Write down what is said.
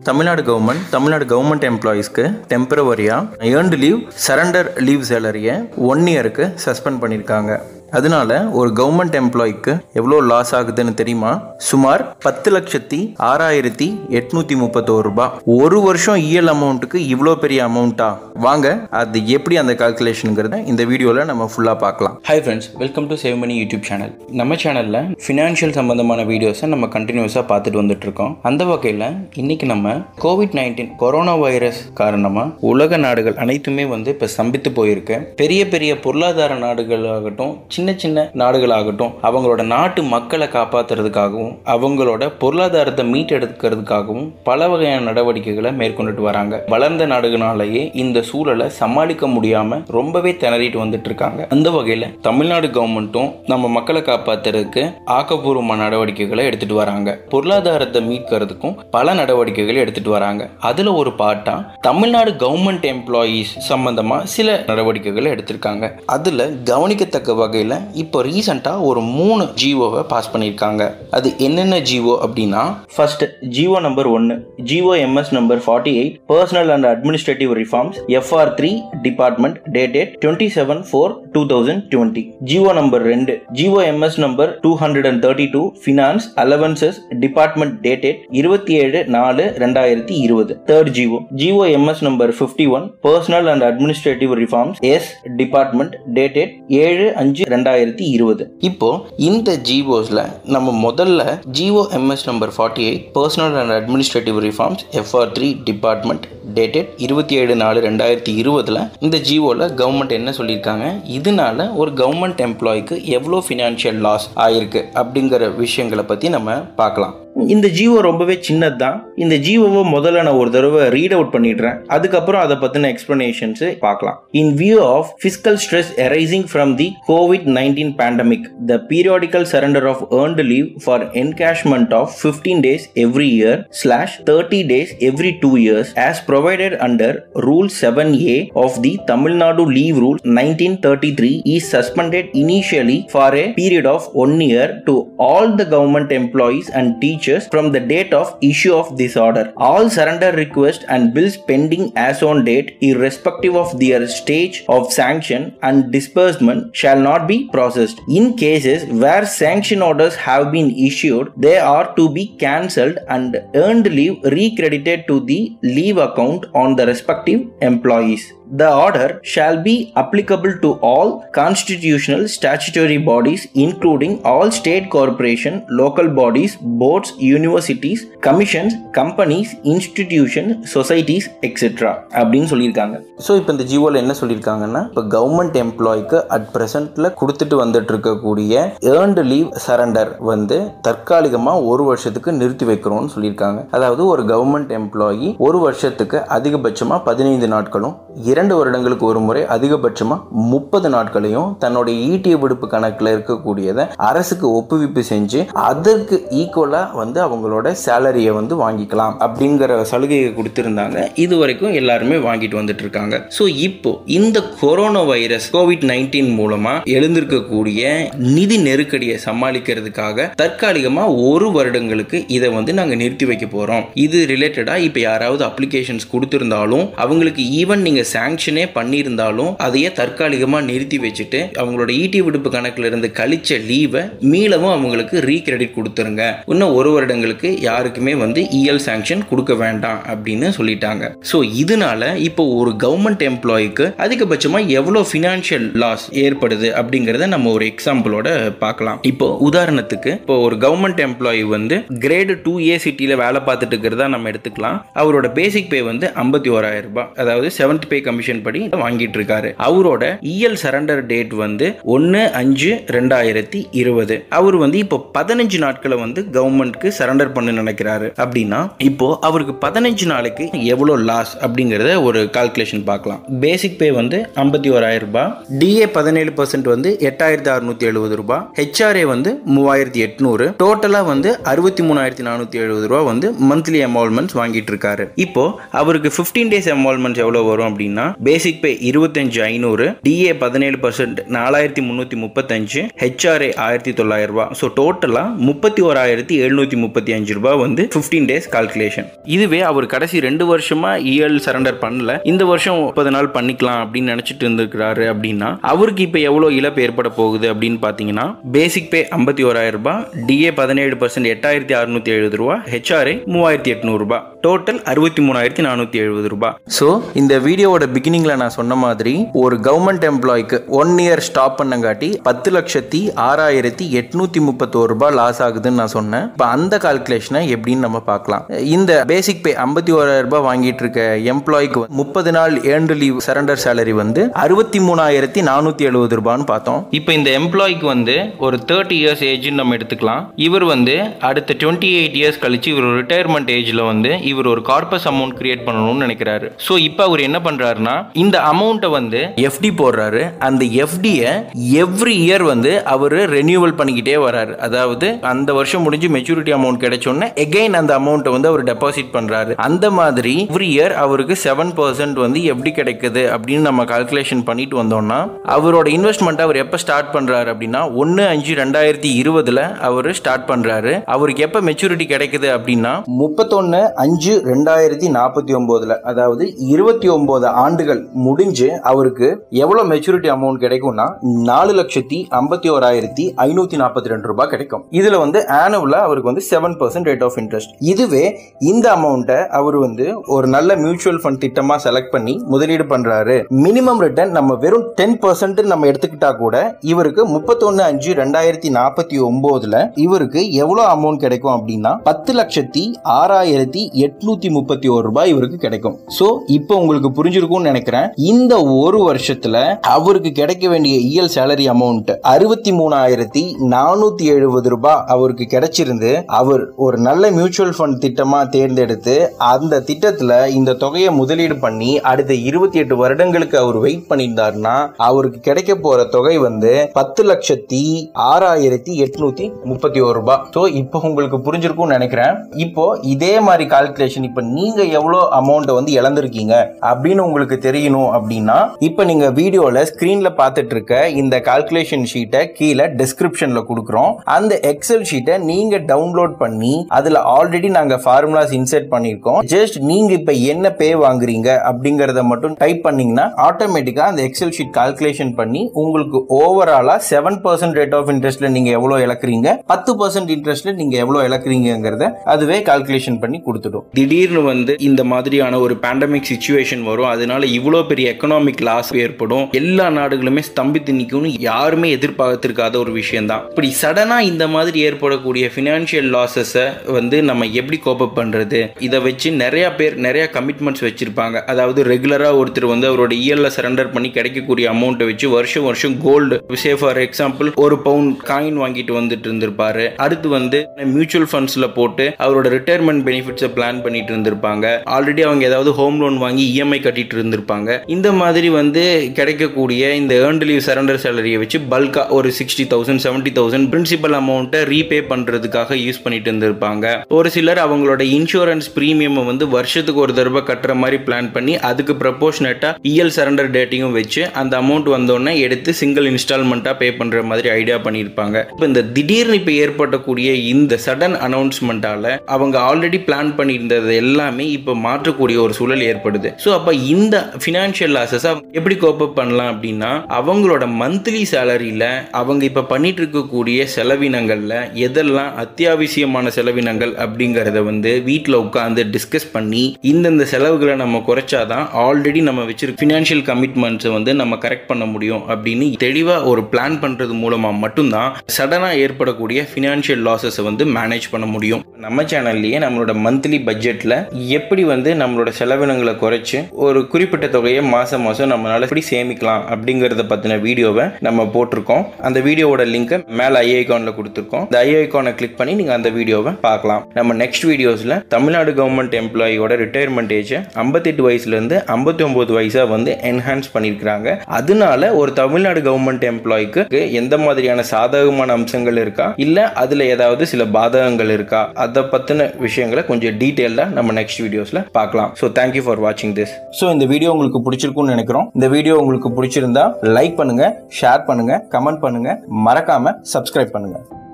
Tamil Nadu government Tamil Nadu government எம்ப்ளாயீஸ்க்கு டெம்பரவரியாக earned leave surrender leave சேலரியை ஒன் இயருக்கு சஸ்பெண்ட் பண்ணியிருக்காங்க அதனால ஒரு கவர்மெண்ட் எம்ப்ளாய்க்கு எவ்வளோ லாஸ் ஆகுதுன்னு தெரியுமா சுமார் பத்து லட்சத்தி ஆறாயிரத்தி எட்நூத்தி முப்பத்தோரு ரூபாய் ஒரு வருஷம் இஎல் அமௌண்ட்டுக்கு இவ்வளோ பெரிய அமௌண்ட்டா வாங்க அது எப்படி அந்த கால்குலேஷனுங்கிறத இந்த வீடியோவில் நம்ம ஃபுல்லாக பார்க்கலாம் hi friends welcome to save money YouTube channel நம்ம சேனலில் ஃபினான்ஷியல் சம்பந்தமான வீடியோஸை நம்ம கண்டினியூஸாக பார்த்துட்டு வந்துட்டு இருக்கோம் அந்த வகையில் இன்னைக்கு நம்ம கோவிட் நைன்டீன் கொரோனா வைரஸ் காரணமாக உலக நாடுகள் அனைத்துமே வந்து இப்போ ஸ்தம்பித்து போயிருக்கு பெரிய பெரிய பொருளாதார நாடுகளாகட்டும் சின்ன சின்ன நாடுகளாகட்டும் அவங்களோட நாட்டு மக்களை காப்பாற்றுறதுக்காகவும் அவங்களோட பொருளாதாரத்தை மீட்டெடுக்கிறதுக்காகவும் பல வகையான நடவடிக்கைகளை மேற்கொண்டுட்டு வராங்க வளர்ந்த நாடுகளாலேயே இந்த சூழலை சமாளிக்க முடியாம ரொம்பவே திணறிட்டு வந்துட்டு இருக்காங்க அந்த வகையில் தமிழ்நாடு கவர்மெண்ட்டும் நம்ம மக்களை காப்பாத்துறதுக்கு ஆக்கப்பூர்வமான நடவடிக்கைகளை எடுத்துட்டு வராங்க பொருளாதாரத்தை மீட்கிறதுக்கும் பல நடவடிக்கைகளை எடுத்துட்டு வராங்க அதுல ஒரு பாட்டா தமிழ்நாடு கவர்மெண்ட் எம்ப்ளாயீஸ் சம்பந்தமா சில நடவடிக்கைகளை எடுத்திருக்காங்க அதுல கவனிக்கத்தக்க வகையில் இப்போ ரீசெண்டாக ஒரு மூணு ஜிஓவை பாஸ் பண்ணியிருக்காங்க அது என்னென்ன ஜிஓ அப்படின்னா ஃபர்ஸ்ட் ஜிஓ நம்பர் ஒன்று GO MS number forty eight personnel and administrative reforms FR three department dated twenty seven four two thousand twenty GO number ரெண்டு GO MS number two hundred and thirty two finance allowances department dated இருபத்தி ஏழு நாலு ரெண்டாயிரத்தி இருபது third GO GO MS number fifty one personnel and administrative reforms S department dated ஏழு அஞ்சு ரெண்டாயிரத்தி இருபது இப்போ இந்த ஜிஓஸ்ல நம்ம முதல்ல GO MS number forty eight personnel and administrative reforms FR three department dated இருபத்தி ஏழு நாலு ரெண்டாயிரத்தி இருபதில் இந்த ஜிஓவில் கவர்மெண்ட் என்ன சொல்லியிருக்காங்க இதனால ஒரு கவர்மெண்ட் எம்ப்ளாய்க்கு எவ்வளோ ஃபினான்ஷியல் லாஸ் ஆயிருக்கு அப்படிங்கிற விஷயங்களை பற்றி நம்ம பார்க்கலாம் இந்த ஜிஓ ரொம்பவே சின்னது தான் இந்த ஜிஓவை முதல்ல நான் ஒரு தடவை ரீட் அவுட் பண்ணிடுறேன் அதுக்கப்புறம் அதை பற்றின எக்ஸ்பிளனேஷன்ஸ் பார்க்கலாம் in view of fiscal stress arising from the COVID nineteen pandemic the periodical surrender of earned leave for encashment of fifteen days every year slash thirty days every two years as provided under Rule 7A of the Tamil Nadu Leave Rule 1933 is suspended initially for a period of one year to all the government employees and teachers from the date of issue of this order. All surrender requests and bills pending as on date, irrespective of their stage of sanction and disbursement, shall not be processed. In cases where sanction orders have been issued, they are to be cancelled and earned leave recredited to the leave account on the respective employees. The order shall be applicable to all constitutional statutory bodies, including all state corporation, local bodies, boards, universities, commissions, companies, institutions, societies, etc. அப்படின்னு சொல்லியிருக்காங்க so இப்போ இந்த ஜியோவில் என்ன சொல்லியிருக்காங்கன்னா இப்போ government எம்ப்ளாய்க்கு at ப்ரெசென்ட்டில் கொடுத்துட்டு வந்துட்டு இருக்கக்கூடிய ஏர்ன்டு லீவ் சரண்டர் வந்து தற்காலிகமாக ஒரு வருஷத்துக்கு நிறுத்தி வைக்கிறோம்னு சொல்லியிருக்காங்க அதாவது ஒரு கவர்மெண்ட் எம்ப்ளாயி ஒரு வருஷத்துக்கு அதிகபட்சமாக பதினைந்து நாட்களும் இரண்டு வருடங்களுக்கு ஒரு முறை அதிகபட்சமாக முப்பது நாட்களையும் தன்னுடைய ஈட்டிய விடுப்பு கணக்கில் இருக்கக்கூடியதை அரசுக்கு ஒப்புவிப்பு செஞ்சு அதற்கு ஈக்குவலாக வந்து அவங்களோட சேலரியை வந்து வாங்கிக்கலாம் அப்படிங்கிற சலுகையை கொடுத்துருந்தாங்க இது வரைக்கும் எல்லாருமே வாங்கிட்டு வந்துட்டு இருக்காங்க ஸோ இப்போ இந்த கொரோனா வைரஸ் கோவிட் நைன்டீன் மூலமா எழுந்திருக்கக்கூடிய நிதி நெருக்கடியை சமாளிக்கிறதுக்காக தற்காலிகமா ஒரு வருடங்களுக்கு இதை வந்து நாங்கள் நிறுத்தி வைக்க போறோம் இது ரிலேட்டடா இப்போ யாராவது அப்ளிகேஷன்ஸ் கொடுத்துருந்தாலும் அவங்களுக்கு ஈவன் நீங்க சாங்ஷனே பண்ணியிருந்தாலும் அதையே தற்காலிகமாக நிறுத்தி வச்சுட்டு அவங்களோட ஈட்டி விடுப்பு கணக்கில் இருந்து கழிச்ச லீவை மீளவும் அவங்களுக்கு ரீக்ரெடிட் கொடுத்துருங்க இன்னும் ஒரு வருடங்களுக்கு யாருக்குமே வந்து இஎல் சாங்ஷன் கொடுக்க வேண்டாம் அப்படின்னு சொல்லிட்டாங்க ஸோ இதனால இப்போ ஒரு கவர்மெண்ட் எம்ப்ளாய்க்கு அதிகபட்சமாக எவ்வளோ ஃபினான்ஷியல் லாஸ் ஏற்படுது அப்படிங்கிறத நம்ம ஒரு எக்ஸாம்பிளோட பார்க்கலாம் இப்போ உதாரணத்துக்கு இப்போ ஒரு கவர்மெண்ட் எம்ப்ளாயி வந்து கிரேடு டூ ஏ சிட்டியில் வேலை பார்த்துட்டு இருக்கிறதா நம்ம எடுத்துக்கலாம் அவரோட பேசிக் பே வந்து ஐம்பத்தி ஓராயிரம் ரூபாய் அதாவது செவன்த் பே கமிஷன் படி வாங்கிட்டு இருக்காரு அவரோட இஎல் சரண்டர் டேட் வந்து ஒன்று அஞ்சு ரெண்டாயிரத்தி இருபது அவர் வந்து இப்போ பதினஞ்சு நாட்களை வந்து கவர்மெண்ட்க்கு சரண்டர் பண்ண நினைக்கிறாரு அப்படின்னா இப்போ அவருக்கு பதினஞ்சு நாளைக்கு எவ்வளோ லாஸ் அப்படிங்கிறத ஒரு கால்குலேஷன் பார்க்கலாம் பேசிக் பே வந்து ஐம்பத்தி ஓராயிரம் ரூபாய் டிஏ பதினேழு பர்சன்ட் வந்து எட்டாயிரத்தி அறுநூத்தி எழுபது ரூபாய் ஹெச்ஆர்ஏ வந்து மூவாயிரத்தி எட்நூறு டோட்டலாக வந்து அறுபத்தி மூணாயிரத்தி நானூற்றி எழுபது ரூபா வந்து மந்த்லி எமால்மெண்ட்ஸ் வாங்கிட்டு இருக்காரு இப்போ அவருக்கு ஃபிஃப்டீன் டேஸ் எமால்மெண்ட்ஸ் எவ்வளோ வரும் அப்படின்னா பார்த்தீங்கன்னா பேசிக் பே இருபத்தஞ்சு ஐநூறு டிஏ பதினேழு பர்சன்ட் நாலாயிரத்தி முந்நூற்றி முப்பத்தஞ்சு ஹெச்ஆர்ஏ ஆயிரத்தி தொள்ளாயிரம் ரூபாய் ஸோ டோட்டலாக முப்பத்தி ஓராயிரத்தி எழுநூற்றி முப்பத்தி அஞ்சு ரூபாய் வந்து ஃபிஃப்டீன் டேஸ் கால்குலேஷன் இதுவே அவர் கடைசி ரெண்டு வருஷமா இஎல் சரண்டர் பண்ணல இந்த வருஷம் முப்பது நாள் பண்ணிக்கலாம் அப்படின்னு நினைச்சிட்டு இருந்திருக்கிறாரு அப்படின்னா அவருக்கு இப்போ எவ்வளோ இழப்பு ஏற்பட போகுது அப்படின்னு பார்த்தீங்கன்னா பேசிக் பே ஐம்பத்தி ஓராயிரம் ரூபாய் டிஏ பதினேழு பர்சன்ட் எட்டாயிரத்தி அறுநூத்தி எழுபது ரூபா ஹெச்ஆர்ஏ மூவாயிரத்தி எட்நூறு ரூபாய் டோட்டல் அறுபத்தி மூணாயிரத்தி நானூற்றி எழுபது ரூபாய் ஸோ இந்த வீடியோவோட பிகினிங்கில் நான் சொன்ன மாதிரி ஒரு கவர்மெண்ட் எம்ப்ளாய்க்கு ஒன் இயர் ஸ்டாப் பண்ணங்காட்டி பத்து லட்சத்தி ஆறாயிரத்தி எட்நூத்தி முப்பத்தோரு ரூபாய் லாஸ் ஆகுதுன்னு நான் சொன்னேன் இப்போ அந்த கால்குலேஷனை எப்படின்னு நம்ம பார்க்கலாம் இந்த பேசிக் பே ஐம்பத்தி ஓராயிரம் ரூபாய் வாங்கிட்டு இருக்க எம்ப்ளாய்க்கு முப்பது நாள் ஏர்ன்டு லீவ் சரண்டர் சேலரி வந்து அறுபத்தி மூணாயிரத்தி நானூற்றி எழுபது ரூபான்னு பார்த்தோம் இப்போ இந்த எம்ப்ளாய்க்கு வந்து ஒரு தேர்ட்டி இயர்ஸ் ஏஜ்னு நம்ம எடுத்துக்கலாம் இவர் வந்து அடுத்த டுவெண்ட்டி எயிட் இயர்ஸ் கழிச்சு இவர் ரிட்டையர்மெண்ட் ஏஜ்ல வந்து இவர் ஒரு கார்பஸ் அமௌண்ட் கிரியேட் பண்ணணும்னு நினைக்கிறாரு ஸோ இப்போ அவர் என்ன பண்றாருன்னா இந்த அமௌண்ட்டை வந்து எஃப்டி போடுறாரு அந்த எஃப்டியை எவ்ரி இயர் வந்து அவர் ரெனியூவல் பண்ணிக்கிட்டே வராரு அதாவது அந்த வருஷம் முடிஞ்சு மெச்சூரிட்டி அமௌண்ட் கிடைச்சோன்னே எகைன் அந்த அமௌண்ட்டை வந்து அவர் டெபாசிட் பண்றாரு அந்த மாதிரி எவ்ரி இயர் அவருக்கு செவன் பர்சன்ட் வந்து எப்படி கிடைக்குது அப்படின்னு நம்ம கால்குலேஷன் பண்ணிட்டு வந்தோம்னா அவரோட இன்வெஸ்ட்மெண்ட் அவர் எப்போ ஸ்டார்ட் பண்றாரு அப்படின்னா ஒன்று அஞ்சு ரெண்டாயிரத்தி இருபதுல அவர் ஸ்டார்ட் பண்றாரு அவருக்கு எப்போ மெச்சூரிட்டி கிடைக்குது அப்படின்னா முப்பத்தொன்னு அஞ்சு ரெண்டாயிரத்தி நாற்பத்தி ஒன்பதுல அதாவது இருபத்தி ஒன்பது ஆண்டுகள் முடிஞ்சு அவருக்கு எவ்வளவு மெச்சூரிட்டி அமௌண்ட் கிடைக்கும்னா நாலு லட்சத்தி ஐம்பத்தி ஓராயிரத்தி ஐநூத்தி நாற்பத்தி ரெண்டு ரூபாய் கிடைக்கும் இதுல வந்து ஆனுவலா அவருக்கு வந்து seven percent rate of interest இதுவே இந்த அமௌண்ட்டை அவர் வந்து ஒரு நல்ல மியூச்சுவல் ஃபண்ட் திட்டமா செலக்ட் பண்ணி முதலீடு பண்றாரு மினிமம் ரிட்டர்ன் நம்ம வெறும் டென் பர்சன்ட் நம்ம எடுத்துக்கிட்டா கூட இவருக்கு முப்பத்தொன்னு அஞ்சு ரெண்டாயிரத்தி நாற்பத்தி ஒன்பதுல இவருக்கு எவ்வளவு அமௌண்ட் கிடைக்கும் அப்படின்னா பத்து லட்சத்தி ஆறாயிரத்தி எட்நூத்தி முப்பத்தி ஒரு ரூபாய் இவருக்கு கிடைக்கும் சோ இப்போ உங்களுக்கு புரிஞ்சிருக்கும்னு நினைக்கிறேன் இந்த ஒரு வருஷத்துல அவருக்கு கிடைக்க வேண்டிய இயல் சேலரி அமௌண்ட் அறுபத்தி மூணாயிரத்தி நானூத்தி எழுபது ரூபாய் அவருக்கு கிடைச்சிருந்து அவர் ஒரு நல்ல மியூச்சுவல் ஃபண்ட் திட்டமா தேர்ந்தெடுத்து அந்த திட்டத்துல இந்த தொகையை முதலீடு பண்ணி அடுத்த இருபத்தி எட்டு வருடங்களுக்கு அவர் வெயிட் பண்ணியிருந்தாருன்னா அவருக்கு கிடைக்க போற தொகை வந்து பத்து லட்சத்தி ஆறாயிரத்தி எட்நூத்தி முப்பத்தி ஒரு ரூபாய் ஸோ இப்போ உங்களுக்கு புரிஞ்சிருக்கும்னு நினைக்கிறேன் இப்போ இதே மாதிரி கால்குலேஷன் இப்போ நீங்க எவ்வளோ அமௌண்ட்டை வந்து இழந்திருக்கீங்க அப்படின்னு உங்களுக்கு தெரியணும் அப்படின்னா இப்போ நீங்க வீடியோல ஸ்கிரீன்ல பார்த்துட்டு இருக்க இந்த கால்குலேஷன் ஷீட்டை கீழே டிஸ்கிரிப்ஷன்ல கொடுக்குறோம் அந்த எக்ஸல் ஷீட்டை நீங்க டவுன்லோட் பண்ணி அதுல ஆல்ரெடி நாங்க ஃபார்முலாஸ் இன்சர்ட் பண்ணியிருக்கோம் ஜஸ்ட் நீங்க இப்போ என்ன பே வாங்குறீங்க அப்படிங்கறத மட்டும் டைப் பண்ணீங்கன்னா ஆட்டோமேட்டிக்கா அந்த எக்ஸல் ஷீட் கால்குலேஷன் பண்ணி உங்களுக்கு ஓவராலா செவன் பர்சன்ட் ரேட் ஆஃப் இன்ட்ரெஸ்ட்ல நீங்க எவ்வளவு இழக்கிறீங்க பத்து பர்சன்ட் இன்ட்ரெஸ்ட்ல நீங்க எவ்வளவு இழக்கிறீங்கிறத அதுவே கால்குலேஷன் பண்ணி கொடுத்துடும் திடீர்னு வந்து இந்த மாதிரியான ஒரு பேண்டமிக் சுச்சுவேஷன் வரும் அதனால இவ்வளோ பெரிய எக்கனாமிக் லாஸ் ஏற்படும் எல்லா நாடுகளுமே ஸ்தம்பித்து நிற்கும்னு யாருமே எதிர்பார்த்திருக்காத ஒரு விஷயம் தான் இப்படி சடனாக இந்த மாதிரி ஏற்படக்கூடிய ஃபினான்ஷியல் லாஸஸை வந்து நம்ம எப்படி கோப்பப் பண்ணுறது இதை வச்சு நிறைய பேர் நிறைய கமிட்மெண்ட்ஸ் வச்சிருப்பாங்க அதாவது ரெகுலராக ஒருத்தர் வந்து அவரோட இயல்ல சரண்டர் பண்ணி கிடைக்கக்கூடிய அமௌண்ட்டை வச்சு வருஷம் வருஷம் கோல்டு சே ஃபார் எக்ஸாம்பிள் ஒரு பவுண்ட் காயின் வாங்கிட்டு வந்துட்டு இருந்திருப்பாரு அடுத்து வந்து மியூச்சுவல் ஃபண்ட்ஸ்ல போட்டு அவரோட ரிட்டையர்மெண்ட் பெனிஃபிட்ஸை பிளான் பண்ணிட்டு இருந்திருப்பாங்க ஆல்ரெடி அவங்க ஏதாவது ஹோம் லோன் வாங்கி இஎம்ஐ கட்டிட்டு இருந்திருப்பாங்க இந்த மாதிரி வந்து கிடைக்கக்கூடிய இந்த ஏர்ன்டு லீவ் சரண்டர் சேலரியை வச்சு பல்கா ஒரு sixty thousand seventy thousand principal அமௌண்ட்டை ரீபே பண்றதுக்காக யூஸ் பண்ணிட்டு இருந்திருப்பாங்க ஒரு சிலர் அவங்களோட இன்சூரன்ஸ் பிரீமியம் வந்து வருஷத்துக்கு ஒரு தடவை கட்டுற மாதிரி பிளான் பண்ணி அதுக்கு ப்ரப்போர்ஷனேட்டா இஎல் சரண்டர் டேட்டையும் வச்சு அந்த அமௌண்ட் வந்தோடனே எடுத்து சிங்கிள் இன்ஸ்டால்மெண்ட்டாக பே பண்ற மாதிரி ஐடியா பண்ணியிருப்பாங்க இப்போ இந்த திடீர்னு இப்போ ஏற்படக்கூடிய இந்த சடன் அனௌன்ஸ்மெண்ட்டால அவங்க ஆல்ரெடி பிளான் பண்ணியிருந்தது எல்லாமே இப்போ மாற்றக்கூடிய ஒரு சூழல் ஏற்படுது ஸோ அப்போ இந்த ஃபினான்ஷியல் லாஸஸ் எப்படி கோப்பப் பண்ணலாம் அப்படின்னா அவங்களோட மந்த்லி சேலரியில் அவங்க இப்போ பண்ணிட்டு இருக்கக்கூடிய செலவினங்களில் எதெல்லாம் அத்தியாவசியமான செலவினங்கள் அப்படிங்கிறத வந்து வீட்டில் உட்காந்து டிஸ்கஸ் பண்ணி இந்தந்த செலவுகளை நம்ம குறைச்சாதான் ஆல்ரெடி நம்ம வச்சிருக்க ஃபினான்ஷியல் கமிட்மெண்ட்ஸை வந்து நம்ம கரெக்ட் பண்ண முடியும் அப்படின்னு தெளிவாக ஒரு பிளான் பண்ணுறது மூலமாக மட்டும்தான் சடனாக ஏற்படக்கூடிய ஃபினான்ஷியல் லாஸஸை வந்து மேனேஜ் பண்ண முடியும் நம்ம சேனல்லையே நம்மளோட மந்த்லி பட்ஜெட்டில் எப்படி வந்து நம்மளோட செலவினங்களை குறைச்சு ஒரு குறிப்பிட்ட தொகையை மாதம் மாதம் நம்மளால எப்படி சேமிக்கலாம் அப்படிங்கிறத பற்றின வீடியோவை நம்ம போட்டிருக்கோம் அந்த வீடியோவோட லிங்கை மேலே ஐ ஐகானில் கொடுத்துருக்கோம் இந்த ஐ ஐகானை கிளிக் பண்ணி நீங்கள் அந்த வீடியோவை பார்க்கலாம் நம்ம நெக்ஸ்ட் வீடியோஸில் தமிழ்நாடு கவர்மெண்ட் எம்ப்ளாயியோட ரிட்டையர்மெண்ட் ஏஜை ஐம்பத்தெட்டு வயசுலேருந்து ஐம்பத்தி ஒம்பது வயசாக வந்து என்ஹான்ஸ் பண்ணியிருக்கிறாங்க அதனால ஒரு தமிழ்நாடு கவர்மெண்ட் எம்ப்ளாய்க்கு எந்த மாதிரியான சாதகமான அம்சங்கள் இருக்கா இல்லை அதில் ஏதாவது சில பாதகங்கள் இருக்கா அதை பற்றின விஷயங்களை கொஞ்சம் டீட்டெயிலாக நம்ம நெக்ஸ்ட் வீடியோஸில் பார்க்கலாம் ஸோ தேங்க்யூ ஃபார் வாட்சிங் திஸ் ஸோ இந்த வீடியோ உங்களுக்கு பிடிச்சிருக்கும்னு நினைக்கிறோம் இந்த வீடியோ உங்களுக்கு பிடிச்சிருந்தா லைக் பண்ணுங்க ஷேர் பண்ணுங்க கமெண்ட் பண்ணுங்க மறக்காம சப்ஸ்கிரைப் பண்ணுங்க